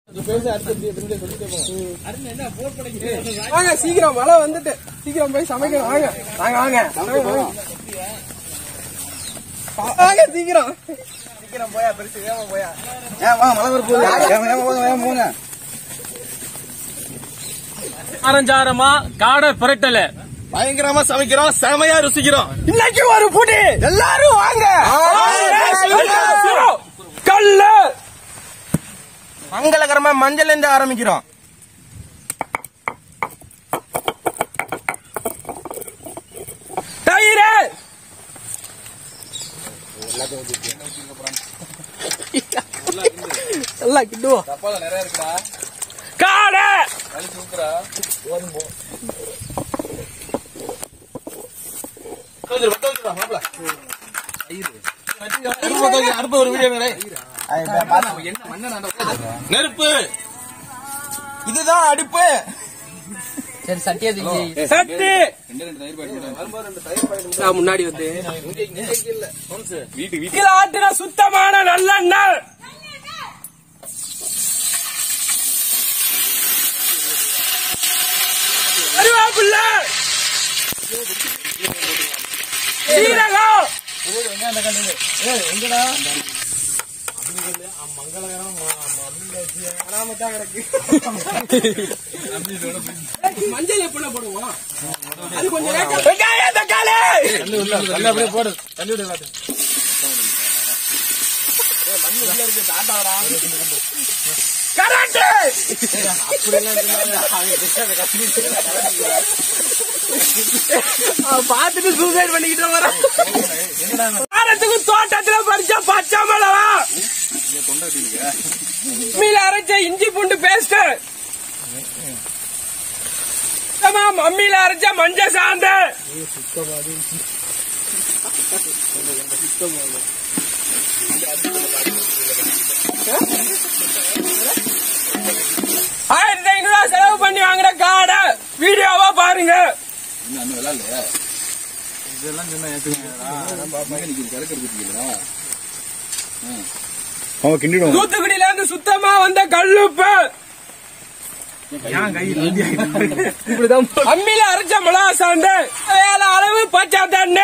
வாங்க சீக்கிரம் மழை வந்துட்டு சீக்கிரம் போய் சமைக்கணும் வாங்க வாங்க வாங்க வாங்க, வாங்க. வாங்க சீக்கிரம் சீக்கிரம் போயா பெருசு வேகமா போயா ஆரஞ்சாரமா காடை புரட்டல பயங்கரமா சமைக்கிறோம் செமையா ருசிக்கிறோம் இன்னைக்கு ஒரு புடி எல்லாரும் வாங்க கல்லு மங்களகரமா மஞ்சள் இருந்து ஆரம்பிக்கிறோம் தயிர் எல்லாம் கிட்டுவோம் காடை அடுப்பு ஒரு வீடியோ நெருப்பு இதுதான் அடுப்பு சட்டி நான் முன்னாடி வந்து வீட்டுல ஆட்டின சுத்தமான நல்லெண்ணெய் கருவேப்பிள்ளை சீரகம் மஞ்சள் எப்படி போடுவோம் அது கொஞ்சம் லேட்டா- வெங்காயம் தக்காளி போடு கரண்ட் பாத்துட்டு சூசைட் பண்ணிக்கிட்டு வர வாரத்துக்கு தோட்டத்துல பறிச்ச பச்சை மிளகா மீல அரைச்ச இஞ்சி பூண்டு பேஸ்ட் மம்மியில அரைச்ச மஞ்ச சாந்து ஆயிரத்தி ஐநூறு ரூபாய் செலவு பண்ணி வாங்குற காடை வீடியோவா பாருங்க தூத்துக்குடியில இருந்து சுத்தமா வந்த கல்லுப்பு அம்மியில அரைச்ச மிளகா சாந்து வேலை அளவு பச்சை தண்ணு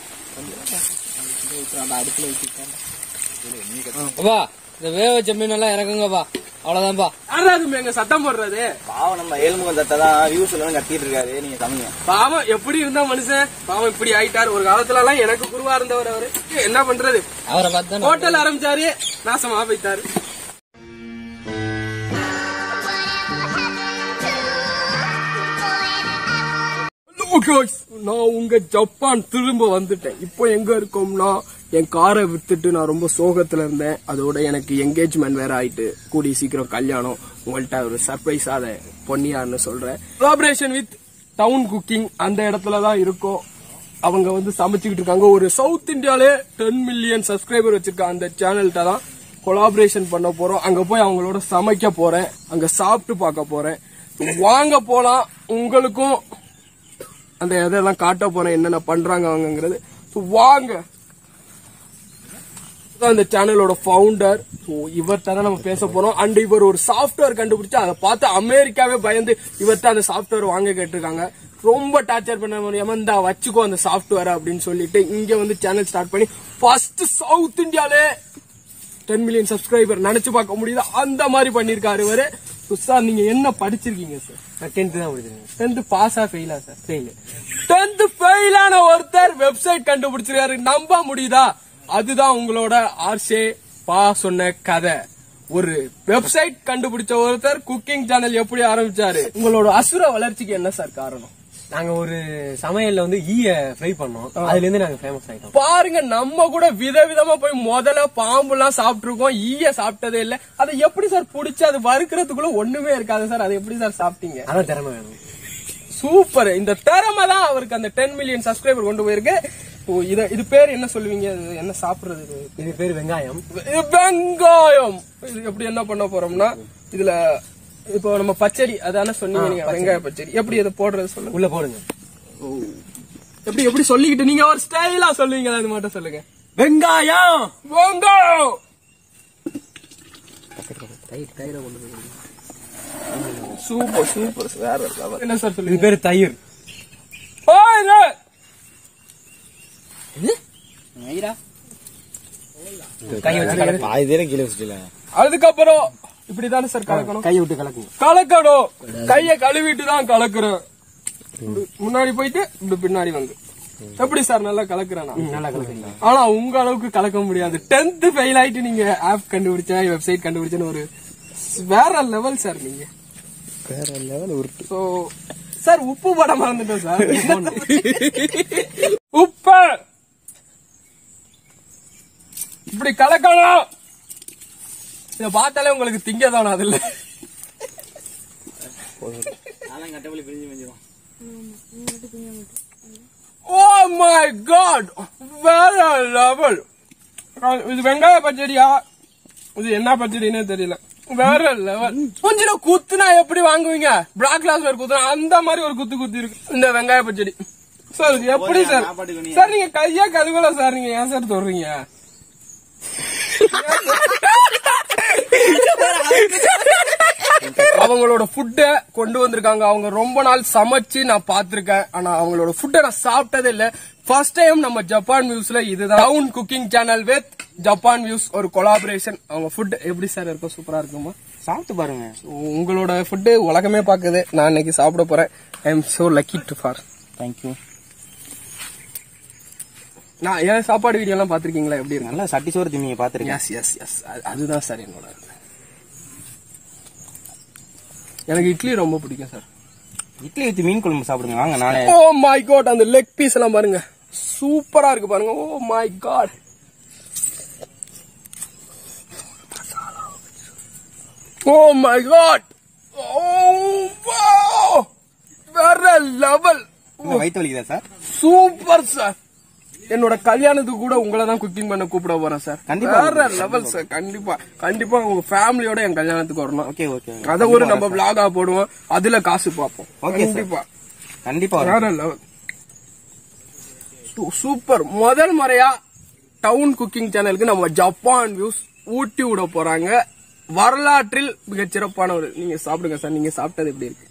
அப்பா இந்த வேக வச்ச மீன் எல்லாம் இறக்குங்கப்பா அவ்வளவுதான்ப்பா யாராவது எங்க சத்தம் போடுறது பாவம் நம்ம ஏழ்முகம் தத்தை தான் வியூஸ் எல்லாம் கத்திட்டு இருக்காரு நீங்க சமைங்க பாவம் எப்படி இருந்தா மனுஷன் பாவம் இப்படி ஆயிட்டாரு ஒரு காலத்துல எல்லாம் எனக்கு குருவா இருந்தவர் அவரு என்ன பண்றது அவரை பார்த்து தான் ஹோட்டல் ஆரம்பிச்சாரு நாசமா போயிட்டாரு Hello guys. நான் உங்க ஜப்பான் திரும்ப வந்துட்டேன் இப்போ எங்க இருக்கோம்னா என் காரை வித்துட்டு நான் ரொம்ப சோகத்துல இருந்தேன் அதோட எனக்கு என்கேஜ்மெண்ட் வேற ஆயிட்டு கூடிய சீக்கிரம் கல்யாணம் உங்கள்ட்ட ஒரு சர்ப்ரைஸ் அதை பொன்னியார்னு சொல்றேன் கொலாபரேஷன் வித் டவுன் குக்கிங் அந்த இடத்துல தான் இருக்கோம் அவங்க வந்து சமைச்சுக்கிட்டு இருக்காங்க ஒரு சவுத் இந்தியாலே டென் மில்லியன் சப்ஸ்கிரைபர் வச்சிருக்காங்க அந்த சேனல்கிட்ட தான் கொலாபரேஷன் பண்ண போறோம் அங்க போய் அவங்களோட சமைக்க போறேன் அங்க சாப்பிட்டு பார்க்க போறேன் வாங்க போலாம் உங்களுக்கும் அந்த இதெல்லாம் காட்ட போறேன் என்னென்ன பண்றாங்க அவங்கங்கிறது So, வாங்க தான் இந்த சேனலோட ஃபவுண்டர் இவர்கிட்ட தான் நம்ம பேச போறோம் அண்ட் இவர் ஒரு சாஃப்ட்வேர் கண்டுபிடிச்சு அதை பார்த்து அமெரிக்காவே பயந்து இவர்கிட்ட அந்த சாஃப்ட்வேர் வாங்க கேட்டிருக்காங்க ரொம்ப டார்ச்சர் பண்ண முடியாம இந்த வச்சுக்கோ அந்த சாஃப்ட்வேர் அப்படின்னு சொல்லிட்டு இங்க வந்து சேனல் ஸ்டார்ட் பண்ணி ஃபர்ஸ்ட் சவுத் இந்தியாலே டென் மில்லியன் சப்ஸ்கிரைபர் நினைச்சு பார்க்க முடியுது அந்த மாதிரி பண்ணிருக்காரு இவரு சார் நீங்க என்ன படிச்சிருக்கீங்க சார் நான் டென்த் தான் முடிச்சிருக்கேன் டென்த் பாஸா ஃபெயிலா சார் ஃபெயில் டென்த் ஃபெயிலான ஒருத்தர் வெப்சைட் கண்டுபிடிச்சிருக்காரு நம்ப முடியுதா அதுதான் உங்களோட ஆர்ஷே பா சொன்ன கதை ஒரு வெப்சைட் கண்டுபிடிச்ச ஒருத்தர் குக்கிங் சேனல் எப்படி ஆரம்பிச்சாரு உங்களோட அசுர வளர்ச்சிக்கு என்ன சார் காரணம் நாங்க ஒரு சமையல்ல வந்து ஈய ஃப்ரை பண்ணோம் அதுல இருந்து நாங்க ஃபேமஸ் ஆயிட்டோம் பாருங்க நம்ம கூட விதவிதமா போய் முதல்ல பாம்பு எல்லாம் சாப்பிட்டுருக்கோம் ஈய சாப்பிட்டதே இல்ல அதை எப்படி சார் புடிச்சு அது வறுக்கிறதுக்குள்ள ஒண்ணுமே இருக்காது சார் அதை எப்படி சார் சாப்பிட்டீங்க அதான் திறமை வேணும் சூப்பர் இந்த திறமை தான் அவருக்கு அந்த டென் மில்லியன் சப்ஸ்கிரைபர் கொண்டு போயிருக்கு ஓ, இத இது பேர் என்ன சொல்லுவீங்க இது என்ன சாப்பிடுறது இது? இது பேர் வெங்காயம் இது வெங்காயம் இது எப்படி என்ன பண்ண போறோம்னா இதுல இப்போ நம்ம பச்சடி அதான சொன்னீங்க நீங்க வெங்காய பச்சடி எப்படி இதை போடுறது சொல்லுங்க உள்ள போடுங்க எப்படி எப்படி சொல்லிக்கிட்டு நீங்க ஒரு ஸ்டைலா சொல்லுவீங்க அது மட்டும் சொல்லுங்க வெங்காயம் வெங்காயம் சூப்பர் சூப்பர் வேற level. என்ன சார் இது சொல்லுங்க பேரு தயிர் கை வச்சு கலக்கு. பாதி தேரம் கீழே வச்சுட்டல அதுக்கப்புறம் இப்படிதானே சார் கலக்கணும் கை விட்டு கலக்குங்க கலக்கணும் கைய கழுவிட்டு தான் கலக்குறோம் இப்படி முன்னாடி போயிட்டு இப்படி பின்னாடி வந்து எப்படி சார் நல்லா கலக்குறேனா நல்லா கலக்குங்க ஆனா உங்க அளவுக்கு கலக்க முடியாது டென்த் ஃபெயில் ஆயிட்டு நீங்க ஆப் கண்டுபிடிச்சேன் வெப்சைட் கண்டுபிடிச்சேன்னு ஒரு வேற லெவல் சார் நீங்க வேற லெவல் உருட்டு சோ சார் உப்பு படம் மறந்துட்டேன் சார் உப்பு இப்படி கலக்கணும் இத பார்த்தாலே உங்களுக்கு திங்க தோணாது இல்ல நானும் கட்டப்பள்ளி பிரிஞ்சு மேஞ்சிரும் ஓ மை காட் வேற லெவல் இது வெங்காய பச்சடியா இது என்ன பச்சடினே தெரியல வேற லெவல் கொஞ்சம் குத்துனா எப்படி வாங்குவீங்க பிளாக் கிளாஸ் ஒரு குத்துனா அந்த மாதிரி ஒரு குத்து குத்தி இருக்கு இந்த வெங்காய பச்சடி சார் இது எப்படி சார் சாப்பாட்டுக்கு நீ- சார் நீங்க கையா கழுவல சார் நீங்க ஏன் சார் சொல்றீங்க அவங்களோட ஃபுட்டை கொண்டு வந்திருக்காங்க அவங்க ரொம்ப நாள் சமைச்சு நான் பார்த்திருக்கேன் ஆனா அவங்களோட ஃபுட்டை நான் சாப்பிட்டதே இல்ல ஃபர்ஸ்ட் டைம் நம்ம ஜப்பான் வியூஸ்ல இதுதான் town cooking channel with Japan views ஒரு கொலாபரேஷன் அவங்க ஃபுட் எப்படி சார் இருக்கும் சூப்பரா இருக்குமா சாப்பிட்டு பாருங்க உங்களோட ஃபுட்டு உலகமே பாக்குது நான் இன்னைக்கு சாப்பிட போறேன் I am so lucky to far thank you நான் என் சாப்பாடு வீடியோ எல்லாம் பாத்திருக்கீங்களா எப்படி இருக்கு நல்லா சட்டி சோறு திமிங்க பாத்துருக்கேன் எஸ் எஸ் எஸ் அதுதான் சார் என்னோட இது. எனக்கு இட்லி ரொம்ப பிடிக்கும் சார் இட்லி ஊத்தி மீன் குழம்பு சாப்பிடுங்க வாங்க நானே ஓ மை காட் அந்த லெக் பீஸ் எல்லாம் பாருங்க சூப்பரா இருக்கு பாருங்க oh my god oh my god oh வேற லெவல் இந்த வயிற்று வலிக்குதா சார் சூப்பர் சார் என்னோட கல்யாணத்துக்கு கூட உங்களை தான் குக்கிங் பண்ண கூப்பிட போறேன் சார் கண்டிப்பா. வேற லெவல் சார் கண்டிப்பா கண்டிப்பா உங்க ஃபேமிலியோட என் கல்யாணத்துக்கு வரணும் ஓகே ஓகே அத ஒரு நம்ம விளாகா போடுவோம் அதுல காசு பார்ப்போம் Okay, sir. கண்டிப்பா கண்டிப்பா வரும். வேற லெவல் சூப்பர் முதல் முறையா டவுன் குக்கிங் சேனலுக்கு நம்ம ஜப்பான் வியூஸ் ஊட்டி விட போறாங்க வரலாற்றில் மிகச் சிறப்பான ஒரு நீங்க சாப்பிடுங்க சார் நீங்க சாப்பிட்டது எப்படி இருக்கு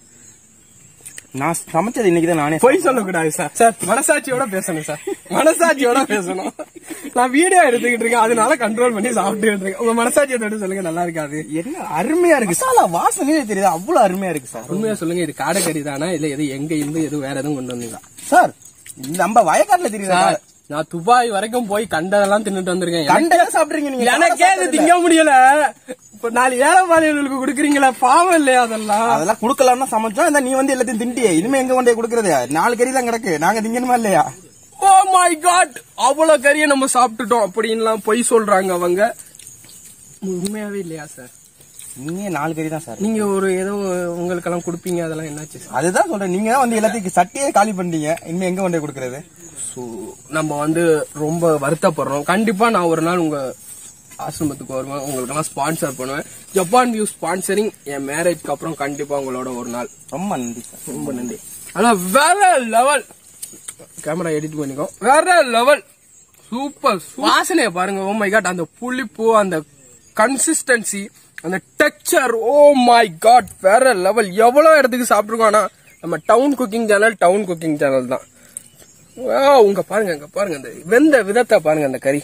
நான் சமைச்சது இன்னைக்கு தான் நானே பொய் சொல்லக்கூடாது சார் சார் மனசாட்சியோட பேசணும் சார் மனசாட்சியோட பேசணும் நான் வீடியோ எடுத்துக்கிட்டு இருக்கேன் அதனால கண்ட்ரோல் பண்ணி சாப்பிட்டு இருக்கேன் உங்க மனசாட்சியை தொட்டு சொல்லுங்க நல்லா இருக்காது என்ன அருமையா இருக்கு மசாலா வாசனையே தெரியுது அவ்வளவு அருமையா இருக்கு சார் உண்மையா சொல்லுங்க இது காடைக்கறி தானா இல்ல எது எங்க இருந்து எது வேற எதுவும் கொண்டு வந்தீங்களா சார் இது நம்ம வயக்காட்டுல தெரியுதா சார் நான் துபாய் வரைக்கும் போய் கண்டதெல்லாம் தின்னுட்டு வந்திருக்கேன் எனக்கு- கண்டதை சாப்பிடுறீங்க நீங்க எனக்கே இது திங்க முடியல இப்ப நாலு ஏழை மாநிலங்களுக்கு கொடுக்குறீங்களா பாவம் இல்லையா அதெல்லாம் அதெல்லாம் குடுக்கலாம்னு சமைச்சோம் இந்த நீ வந்து எல்லாத்தையும் திண்டியே இனிமே எங்க கொண்டே குடுக்கறது நாலு கறி தான் கிடக்கு நாங்க திங்கணுமா இல்லையா ஓ மை காட் அவ்வளவு கறியை நம்ம சாப்பிட்டுட்டோம் அப்படின்லாம் பொய் சொல்றாங்க அவங்க உண்மையாவே இல்லையா சார் நீங்க நாலு கறி தான் சார் நீங்க ஒரு ஏதோ உங்களுக்கெல்லாம் கொடுப்பீங்க அதெல்லாம் என்னாச்சு சார் அதுதான் சொல்றேன் நீங்க தான் வந்து எல்லாத்தையும் சட்டியே காலி பண்ணீங்க இனிமே எங்க கொண்டே குடுக்கறது ஸோ நம்ம வந்து ரொம்ப வருத்தப்படுறோம் கண்டிப்பா நான் ஒரு நாள் உங்க ஆசிரமத்துக்கு வருவேன் உங்களுக்கெல்லாம் ஸ்பான்சர் பண்ணுவேன் ஜப்பான் வியூ ஸ்பான்சரிங் என் மேரேஜ்க்கு அப்புறம் கண்டிப்பா உங்களோட ஒரு நாள் ரொம்ப நன்றி சார் ரொம்ப நன்றி ஆனா வேற லெவல் கேமரா எடிட் பண்ணிக்கோ வேற லெவல் சூப்பர் வாசனைய பாருங்க ஓ மை காட் அந்த புளிப்பு அந்த கன்சிஸ்டன்சி அந்த டெக்சர் ஓ மை காட் வேற லெவல் எவ்வளவு இடத்துக்கு சாப்பிட்டுருக்கோம் ஆனா நம்ம town cooking channel town cooking channel தான் Wow, உங்க பாருங்க இங்க பாருங்க அந்த வெந்த விதத்தை பாருங்க அந்த கறி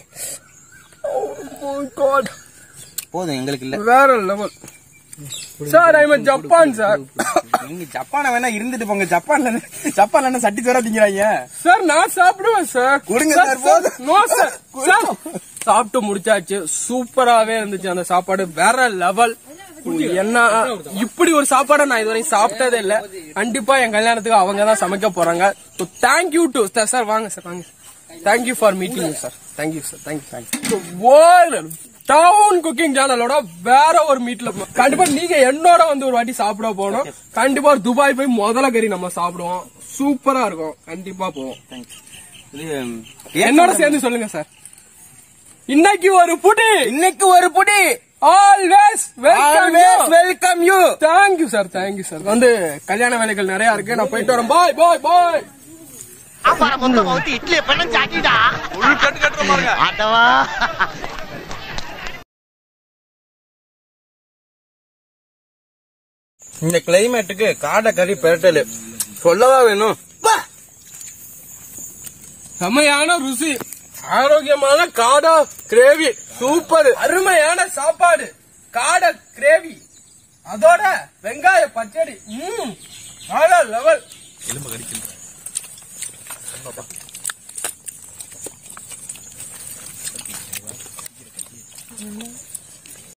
Oh my God. போதும் எங்களுக்கு இல்ல வேற லெவல் சார் ஐ ஜப்பான் சார் நீங்க ஜப்பான வேணா இருந்துட்டு போங்க ஜப்பான்ல ஜப்பான்ல என்ன சட்டி சோறா திங்கிறாங்க சார் நான் சாப்பிடுவேன் சார் கொடுங்க சார், போதும். நோ சார் சார் சாப்பிட்டு முடிச்சாச்சு சூப்பராவே இருந்துச்சு அந்த சாப்பாடு வேற லெவல் என்ன இப்படி ஒரு சாப்பாடை நான் இதுவரையும் சாப்பிட்டதே இல்ல கண்டிப்பா என் கல்யாணத்துக்கு அவங்க தான் சமைக்க போறாங்க ஸோ தேங்க்யூ டு சார் வாங்க சார் வாங்க thank you for meeting sir thank you sir thank you thank you town cooking சேனலோட வேற ஒரு மீட்ல கண்டிப்பா நீங்க என்னோட வந்து ஒரு வாட்டி சாப்பிட போகணும் கண்டிப்பா ஒரு துபாய் போய் முதல்ல கறி நம்ம சாப்பிடுவோம் சூப்பரா இருக்கும் கண்டிப்பா போவோம் இது என்னோட சேர்ந்து சொல்லுங்க சார் இன்னைக்கு ஒரு புடி இன்னைக்கு ஒரு புடி always welcome welcome you thank you sir thank you sir வந்து கல்யாண வேலைகள் நிறைய இருக்கு நான் போயிட்டு வரேன் பாய் பாய் பாய் அப்பார மொத்த மௌத்தி இட்லி பண்ண சாட்டிடா உள் கட்டு கட்டுற பாருங்க ஆட்டவா இந்த கிளைமேட்டுக்கு காடை கறி பெரட்டலு சொல்லவா வேணும் செமையான ருசி ஆரோக்கியமான காடா கிரேவி சூப்பர் அருமையான சாப்பாடு காடை கிரேவி அதோட வெங்காய பச்சடி ம் வேற லெவல்